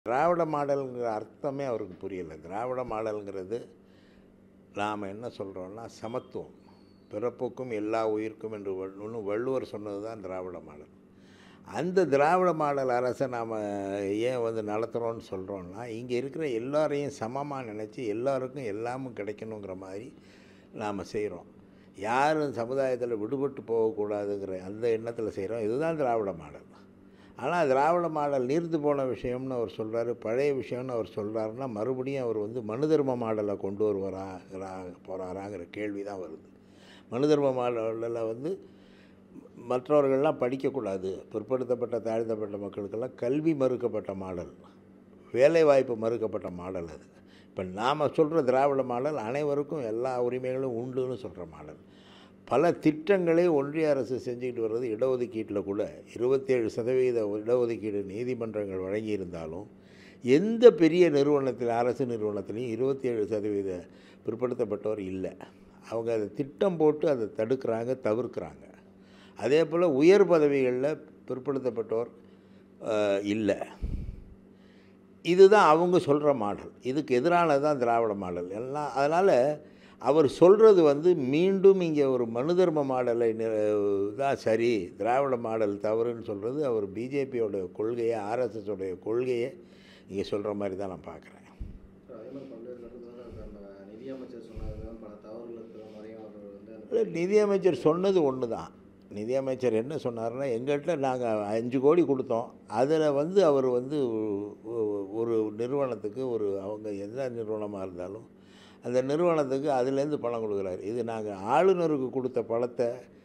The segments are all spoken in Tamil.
திராவிட மாடலுங்கிற அர்த்தமே அவருக்கு புரியலை திராவிட மாடலுங்கிறது நாம் என்ன சொல்கிறோம்னா சமத்துவம் பிறப்புக்கும் எல்லா உயிருக்கும் என்று வள்ளுவன்னு வள்ளுவர் சொன்னது தான் திராவிட மாடல் அந்த திராவிட மாடல் அரசை நாம் ஏன் வந்து நடத்துகிறோன்னு சொல்கிறோன்னா இங்கே இருக்கிற எல்லாரையும் சமமாக நினச்சி எல்லாருக்கும் எல்லாமும் கிடைக்கணுங்கிற மாதிரி நாம் செய்கிறோம் யாரும் சமுதாயத்தில் விடுபட்டு போகக்கூடாதுங்கிற அந்த எண்ணத்தில் செய்கிறோம் இதுதான் திராவிட மாடல் ஆனால் திராவிட மாடல் நீர்த்து போன விஷயம்னு அவர் சொல்கிறாரு பழைய விஷயம்னு அவர் சொல்கிறாருன்னா மறுபடியும் அவர் வந்து மனு தர்ம மாடலை கொண்டு வருவாரா போகிறாராங்கிற கேள்வி தான் வருது மனு தர்ம மாடலில் வந்து மற்றவர்கள்லாம் படிக்கக்கூடாது பிற்படுத்தப்பட்ட தாழ்த்தப்பட்ட மக்களுக்கெல்லாம் கல்வி மறுக்கப்பட்ட மாடல் வேலைவாய்ப்பு மறுக்கப்பட்ட மாடல் அது இப்போ நாம் சொல்கிற திராவிட மாடல் அனைவருக்கும் எல்லா உரிமைகளும் உண்டுன்னு சொல்கிற மாடல் பல திட்டங்களை ஒன்றிய அரசு செஞ்சுக்கிட்டு வர்றது இடஒதுக்கீட்டில் கூட இருபத்தேழு சதவீத இடஒதுக்கீடு நீதிமன்றங்கள் வழங்கியிருந்தாலும் எந்த பெரிய நிறுவனத்தில் அரசு நிறுவனத்திலையும் இருபத்தேழு சதவீத பிற்படுத்தப்பட்டோர் இல்லை அவங்க அதை திட்டம் போட்டு அதை தடுக்கிறாங்க தவிர்க்கிறாங்க அதே போல் உயர் பதவிகளில் பிற்படுத்தப்பட்டோர் இல்லை இதுதான் அவங்க சொல்கிற மாடல் இதுக்கு எதிரானது தான் திராவிட மாடல் எல்லாம் அதனால் அவர் சொல்கிறது வந்து மீண்டும் இங்கே ஒரு மனு தர்ம மாடலை தான் சரி திராவிட மாடல் தவறுன்னு சொல்கிறது அவர் பிஜேபியோட கொள்கையை ஆர்எஸ்எஸோடைய கொள்கையை இங்கே சொல்கிற மாதிரி தான் நான் பார்க்குறேன் அதே மாதிரி பல்வேறு கருத்துக்கள் நம்ம நிதியமைச்சர் சொன்னது பல தவறுகள் இருக்கிற மாதிரியும் அவர் வந்து அந்த இல்லை நிதியமைச்சர் சொன்னது ஒன்று தான் நிதியமைச்சர் என்ன சொன்னார்னா எங்கள்கிட்ட நாங்கள் அஞ்சு கோடி கொடுத்தோம் அதில் வந்து அவர் வந்து ஒரு நிறுவனத்துக்கு ஒரு அவங்க எந்த நிறுவனமாக இருந்தாலும் அந்த நிறுவனத்துக்கு அதுலேருந்து பணம் கொடுக்குறாரு இது நாங்கள் ஆளுநருக்கு கொடுத்த பணத்தை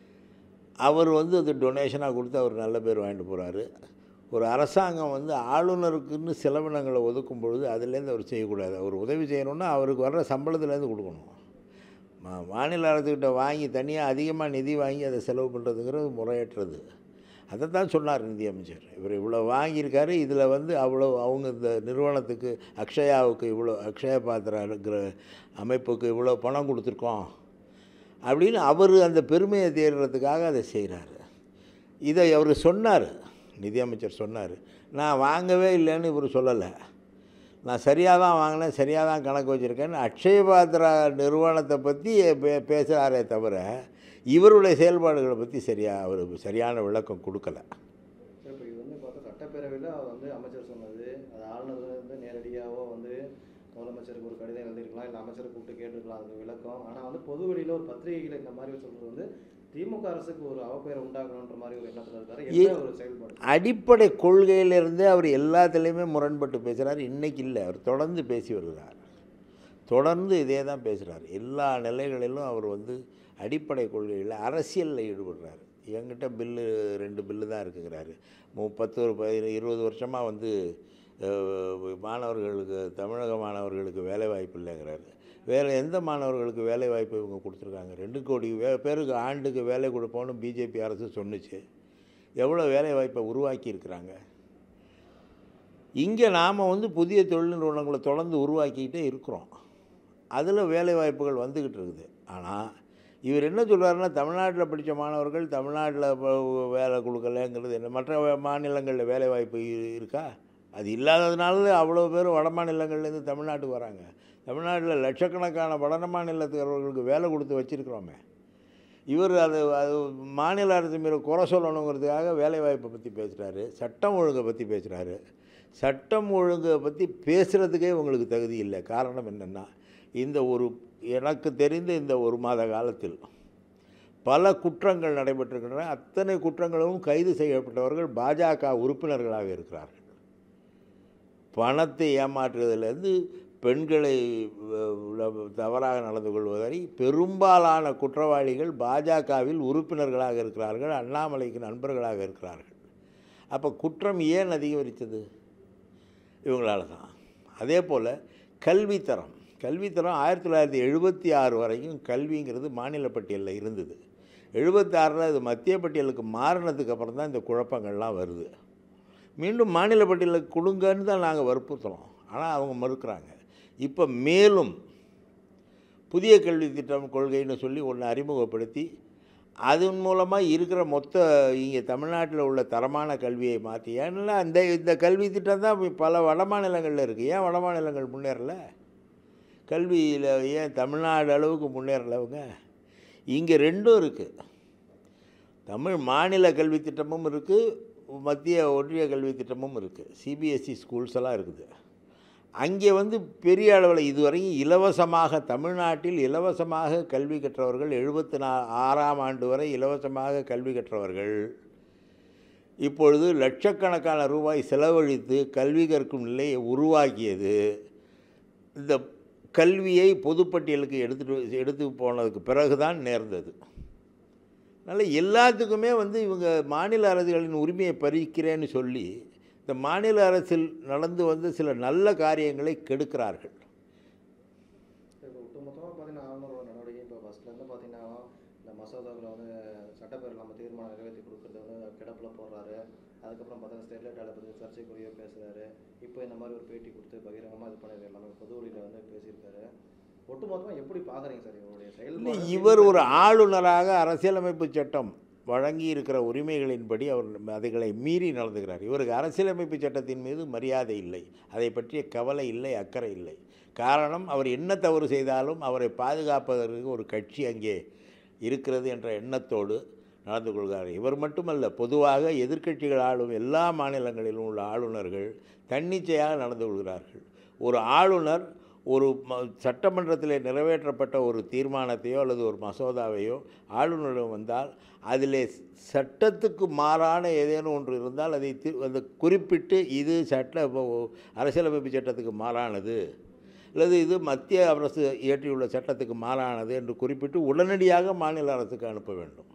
அவர் வந்து அது டொனேஷனாக கொடுத்து அவர் நல்ல பேர் வாங்கிட்டு போகிறாரு ஒரு அரசாங்கம் வந்து ஆளுநருக்குன்னு செலவினங்களை ஒதுக்கும் பொழுது அதுலேருந்து அவர் செய்யக்கூடாது அவர் உதவி செய்யணுன்னா அவருக்கு வர்ற சம்பளத்துலேருந்து கொடுக்கணும் மா மாநில அரசுக்கிட்ட வாங்கி தனியாக அதிகமாக நிதி வாங்கி அதை செலவு பண்ணுறதுங்கிறது முறையற்றது அதை தான் சொன்னார் நிதியமைச்சர் இவர் இவ்வளோ வாங்கியிருக்காரு இதில் வந்து அவ்வளோ அவங்க இந்த நிறுவனத்துக்கு அக்ஷயாவுக்கு இவ்வளோ அக்ஷயா பாத்திரா இருக்கிற அமைப்புக்கு இவ்வளோ பணம் கொடுத்துருக்கோம் அப்படின்னு அவர் அந்த பெருமையை தேடுறதுக்காக அதை செய்கிறாரு இதை அவர் சொன்னார் நிதியமைச்சர் சொன்னார் நான் வாங்கவே இல்லைன்னு இவர் சொல்லலை நான் சரியாக தான் வாங்கினேன் சரியாக தான் கணக்கு வச்சுருக்கேன்னு அக்ஷய பாத்திரா நிறுவனத்தை பற்றி பே பேசுகிறாரே தவிர இவருடைய செயல்பாடுகளை பற்றி சரியாக அவர் சரியான விளக்கம் கொடுக்கல சார் இப்போ இது வந்து பார்த்தா சட்டப்பேரவையில் அவர் வந்து அமைச்சர் சொன்னது அது ஆளுநர் வந்து நேரடியாகவோ வந்து முதலமைச்சருக்கு ஒரு கடிதம் எழுதியிருக்கலாம் இல்லை அமைச்சரை கூப்பிட்டு கேட்டிருக்கலாம் அதுக்கு விளக்கம் ஆனால் வந்து பொது வெளியில் ஒரு பத்திரிகையில் இந்த மாதிரி சொல்கிறது வந்து திமுக அரசுக்கு ஒரு அவப்பெயரை உண்டாக்கணுன்ற மாதிரி ஒரு எண்ணத்தில் இருக்காரு என்ன ஒரு செயல்பாடு அடிப்படை கொள்கையிலிருந்தே அவர் எல்லாத்துலேயுமே முரண்பட்டு பேசுகிறார் இன்றைக்கி இல்லை அவர் தொடர்ந்து பேசி வருகிறார் தொடர்ந்து இதே தான் பேசுகிறார் எல்லா நிலைகளிலும் அவர் வந்து அடிப்படை கொள்கையில் அரசியலில் ஈடுபடுறாரு என்கிட்ட பில்லு ரெண்டு பில்லு தான் இருக்குங்கிறாரு முப்பத்து ஒரு பதி இருபது வருஷமாக வந்து மாணவர்களுக்கு தமிழக மாணவர்களுக்கு வேலை வாய்ப்பு இல்லைங்கிறாரு வேறு எந்த மாணவர்களுக்கு வேலை வாய்ப்பு இவங்க கொடுத்துருக்காங்க ரெண்டு கோடி வே பேருக்கு ஆண்டுக்கு வேலை கொடுப்போம்னு பிஜேபி அரசு சொன்னுச்சு எவ்வளோ வேலை வாய்ப்பை உருவாக்கி இருக்கிறாங்க இங்கே நாம் வந்து புதிய தொழில் நிறுவனங்களை தொடர்ந்து உருவாக்கிக்கிட்டே இருக்கிறோம் அதில் வேலை வாய்ப்புகள் வந்துக்கிட்டு இருக்குது ஆனால் இவர் என்ன சொல்கிறாருன்னா தமிழ்நாட்டில் படித்த மாணவர்கள் தமிழ்நாட்டில் வேலை கொடுக்கலங்கிறது என்ன மற்ற மாநிலங்களில் வேலை வாய்ப்பு இருக்கா அது இல்லாததுனால அவ்வளோ பேர் வட மாநிலங்கள்லேருந்து தமிழ்நாட்டுக்கு வராங்க தமிழ்நாட்டில் லட்சக்கணக்கான வட மாநிலத்தவர்களுக்கு வேலை கொடுத்து வச்சுருக்கிறோமே இவர் அது அது மாநில அரசு மீது குறை சொல்லணுங்கிறதுக்காக வேலைவாய்ப்பை பற்றி பேசுகிறாரு சட்டம் ஒழுங்கை பற்றி பேசுகிறாரு சட்டம் ஒழுங்கை பற்றி பேசுகிறதுக்கே உங்களுக்கு தகுதி இல்லை காரணம் என்னென்னா இந்த ஒரு எனக்கு தெரிந்த இந்த ஒரு மாத காலத்தில் பல குற்றங்கள் நடைபெற்றிருக்கின்றன அத்தனை குற்றங்களும் கைது செய்யப்பட்டவர்கள் பாஜக உறுப்பினர்களாக இருக்கிறார்கள் பணத்தை ஏமாற்றுவதிலிருந்து பெண்களை தவறாக நடந்து கொள்வதை பெரும்பாலான குற்றவாளிகள் பாஜகவில் உறுப்பினர்களாக இருக்கிறார்கள் அண்ணாமலைக்கு நண்பர்களாக இருக்கிறார்கள் அப்போ குற்றம் ஏன் அதிகரித்தது இவங்களால தான் அதே போல் கல்வித்தரம் கல்வித்தரம் ஆயிரத்தி தொள்ளாயிரத்தி எழுபத்தி ஆறு வரைக்கும் கல்விங்கிறது மாநில பட்டியலில் இருந்தது எழுபத்தாறில் அது மத்திய பட்டியலுக்கு மாறினதுக்கு அப்புறம் தான் இந்த குழப்பங்கள்லாம் வருது மீண்டும் மாநில பட்டியலுக்கு கொடுங்கன்னு தான் நாங்கள் வற்புறுத்துறோம் ஆனால் அவங்க மறுக்கிறாங்க இப்போ மேலும் புதிய கல்வி திட்டம் கொள்கைன்னு சொல்லி ஒன்று அறிமுகப்படுத்தி அதன் மூலமாக இருக்கிற மொத்த இங்கே தமிழ்நாட்டில் உள்ள தரமான கல்வியை மாற்றி ஏன்னா இந்த இந்த கல்வி திட்டம் தான் இப்ப பல வட மாநிலங்களில் இருக்குது ஏன் வட மாநிலங்கள் முன்னேறல கல்வியில் ஏன் தமிழ்நாடு அளவுக்கு முன்னேறலவங்க இங்கே ரெண்டும் இருக்குது தமிழ் மாநில கல்வி திட்டமும் இருக்குது மத்திய ஒன்றிய கல்வி திட்டமும் இருக்குது சிபிஎஸ்சி ஸ்கூல்ஸ் எல்லாம் இருக்குது அங்கே வந்து பெரிய அளவில் இதுவரையும் இலவசமாக தமிழ்நாட்டில் இலவசமாக கல்வி கற்றவர்கள் எழுபத்தி நா ஆறாம் ஆண்டு வரை இலவசமாக கல்வி கற்றவர்கள் இப்பொழுது லட்சக்கணக்கான ரூபாய் செலவழித்து கல்வி கற்கும் நிலையை உருவாக்கியது இந்த கல்வியை பொதுப்பட்டியலுக்கு எடுத்துட்டு எடுத்து போனதுக்கு பிறகு தான் நேர்ந்தது அதனால் எல்லாத்துக்குமே வந்து இவங்க மாநில அரசுகளின் உரிமையை பறிக்கிறேன்னு சொல்லி இந்த மாநில அரசில் நடந்து வந்து சில நல்ல காரியங்களை கெடுக்கிறார்கள் இப்போ ஒட்டுமொத்தமாக பார்த்தீங்கன்னா ஆளுநரோட நடவடிக்கை இப்போ ஃபஸ்ட்லேருந்து பார்த்தீங்கன்னா இந்த மசோதாவில் வந்து சட்டப்பேரவை நம்ம தீர்மானம் நிறைவேற்றி கொடுக்குறது வந்து கிடப்பில் போடுறாரு அதுக்கப்புறம் பார்த்தீங்கன்னா ஸ்டெர்லைட் ஆலை பற்றி சர்ச்சைக்குரிய பேசுகிறாரு இப்போ இந்த மாதிரி ஒரு பேட்டி கொடுத்து பகிரங்கமாக இது பண்ணது எல்லாமே பொது வழியில் வந்து பேசியிருக்காரு ஒட்டுமொத்தமாக எப்படி பார்க்குறீங்க சார் இவருடைய இல்லை செயல்பாடு இவர் ஒரு ஆளுநராக அரசியலமைப்பு சட்டம் வழங்கி இருக்கிற உரிமைகளின்படி அவர் அதுகளை மீறி நடந்துகிறார் இவருக்கு அரசியலமைப்பு சட்டத்தின் மீது மரியாதை இல்லை அதை பற்றிய கவலை இல்லை அக்கறை இல்லை காரணம் அவர் என்ன தவறு செய்தாலும் அவரை பாதுகாப்பதற்கு ஒரு கட்சி அங்கே இருக்கிறது என்ற எண்ணத்தோடு நடந்து கொள்கிறார் இவர் மட்டுமல்ல பொதுவாக எதிர்க்கட்சிகள் ஆளும் எல்லா மாநிலங்களிலும் உள்ள ஆளுநர்கள் தன்னிச்சையாக நடந்து கொள்கிறார்கள் ஒரு ஆளுநர் ஒரு ம சட்டமன்றத்தில் நிறைவேற்றப்பட்ட ஒரு தீர்மானத்தையோ அல்லது ஒரு மசோதாவையோ ஆளுநரிடம் வந்தால் அதிலே சட்டத்துக்கு மாறான ஏதேனும் ஒன்று இருந்தால் அதை தி அந்த குறிப்பிட்டு இது சட்ட இப்போ அரசியலமைப்பு சட்டத்துக்கு மாறானது அல்லது இது மத்திய அரசு இயற்றியுள்ள சட்டத்துக்கு மாறானது என்று குறிப்பிட்டு உடனடியாக மாநில அரசுக்கு அனுப்ப வேண்டும்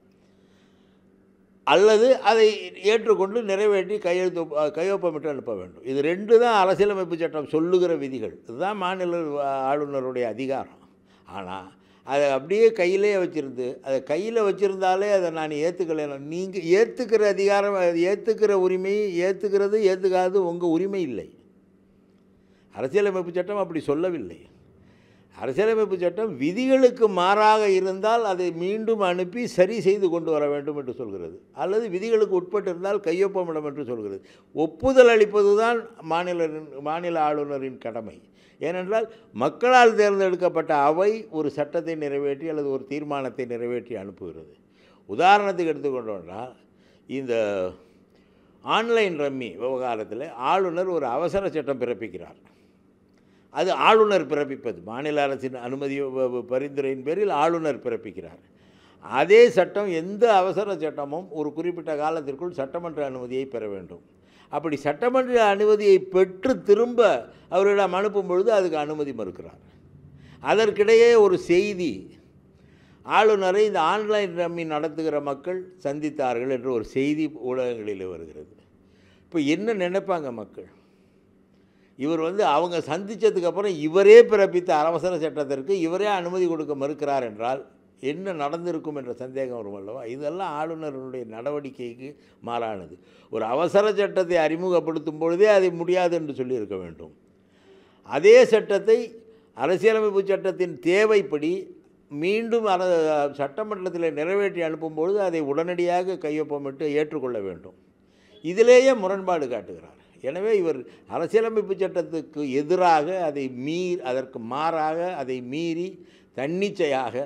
அல்லது அதை ஏற்றுக்கொண்டு நிறைவேற்றி கையெழுத்து கையொப்பமிட்டு அனுப்ப வேண்டும் இது ரெண்டு தான் அரசியலமைப்பு சட்டம் சொல்லுகிற விதிகள் இதுதான் மாநில ஆளுநருடைய அதிகாரம் ஆனால் அதை அப்படியே கையிலே வச்சுருந்து அதை கையில் வச்சுருந்தாலே அதை நான் ஏற்றுக்கலை நீங்கள் ஏற்றுக்கிற அதிகாரம் ஏற்றுக்கிற உரிமை ஏற்றுக்கிறது ஏற்றுக்காது உங்கள் உரிமை இல்லை அரசியலமைப்பு சட்டம் அப்படி சொல்லவில்லை அரசியலமைப்பு சட்டம் விதிகளுக்கு மாறாக இருந்தால் அதை மீண்டும் அனுப்பி சரி செய்து கொண்டு வர வேண்டும் என்று சொல்கிறது அல்லது விதிகளுக்கு உட்பட்டு இருந்தால் கையொப்பமிடம் என்று சொல்கிறது ஒப்புதல் அளிப்பது தான் மாநிலரின் மாநில ஆளுநரின் கடமை ஏனென்றால் மக்களால் தேர்ந்தெடுக்கப்பட்ட அவை ஒரு சட்டத்தை நிறைவேற்றி அல்லது ஒரு தீர்மானத்தை நிறைவேற்றி அனுப்புகிறது உதாரணத்துக்கு எடுத்துக்கொண்டோம்னால் இந்த ஆன்லைன் ரம்மி விவகாரத்தில் ஆளுநர் ஒரு அவசர சட்டம் பிறப்பிக்கிறார் அது ஆளுநர் பிறப்பிப்பது மாநில அரசின் அனுமதி வ- வ- பரிந்துரையின் பேரில் ஆளுநர் பிறப்பிக்கிறார் அதே சட்டம் எந்த அவசர சட்டமும் ஒரு குறிப்பிட்ட காலத்திற்குள் சட்டமன்ற அனுமதியை பெற வேண்டும் அப்படி சட்டமன்ற அனுமதியை பெற்று திரும்ப அவரிடம் அனுப்பும் பொழுது அதுக்கு அனுமதி மறுக்கிறார் அதற்கிடையே ஒரு செய்தி ஆளுநரை இந்த ஆன்லைன் ரம்மி நடத்துகிற மக்கள் சந்தித்தார்கள் என்ற ஒரு செய்தி ஊடகங்களில் வருகிறது இப்போ என்ன நினைப்பாங்க மக்கள் இவர் வந்து அவங்க சந்தித்ததுக்கு அப்புறம் இவரே பிறப்பித்த அவசர சட்டத்திற்கு இவரே அனுமதி கொடுக்க மறுக்கிறார் என்றால் என்ன நடந்திருக்கும் என்ற சந்தேகம் வரும் அல்லவா இதெல்லாம் ஆளுநர்களுடைய நடவடிக்கைக்கு மாறானது ஒரு அவசர சட்டத்தை அறிமுகப்படுத்தும் பொழுதே அதை முடியாது என்று சொல்லியிருக்க வேண்டும் அதே சட்டத்தை அரசியலமைப்பு சட்டத்தின் தேவைப்படி மீண்டும் அர சட்டமன்றத்தில் நிறைவேற்றி அனுப்பும்பொழுது அதை உடனடியாக கையொப்பமிட்டு ஏற்றுக்கொள்ள வேண்டும் இதிலேயே முரண்பாடு காட்டுகிறார் எனவே இவர் அரசியலமைப்பு சட்டத்துக்கு எதிராக அதை மீறி அதற்கு மாறாக அதை மீறி தன்னிச்சையாக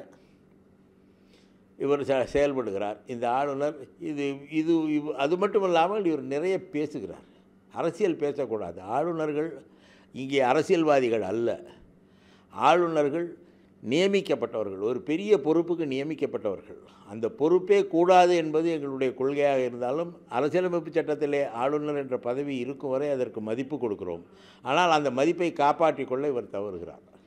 இவர் செ- செயல்படுகிறார் இந்த ஆளுநர் இது இது இவ்- அது மட்டும் இல்லாமல் இவர் நிறைய பேசுகிறார் அரசியல் பேசக்கூடாது ஆளுநர்கள் இங்கே அரசியல்வாதிகள் அல்ல ஆளுநர்கள் நியமிக்கப்பட்டவர்கள் ஒரு பெரிய பொறுப்புக்கு நியமிக்கப்பட்டவர்கள் அந்த பொறுப்பே கூடாது என்பது எங்களுடைய கொள்கையாக இருந்தாலும் அரசியலமைப்பு சட்டத்திலே ஆளுநர் என்ற பதவி இருக்கும் வரை அதற்கு மதிப்பு கொடுக்கிறோம் ஆனால் அந்த மதிப்பை காப்பாற்றிக் கொள்ள இவர் தவறுகிறார்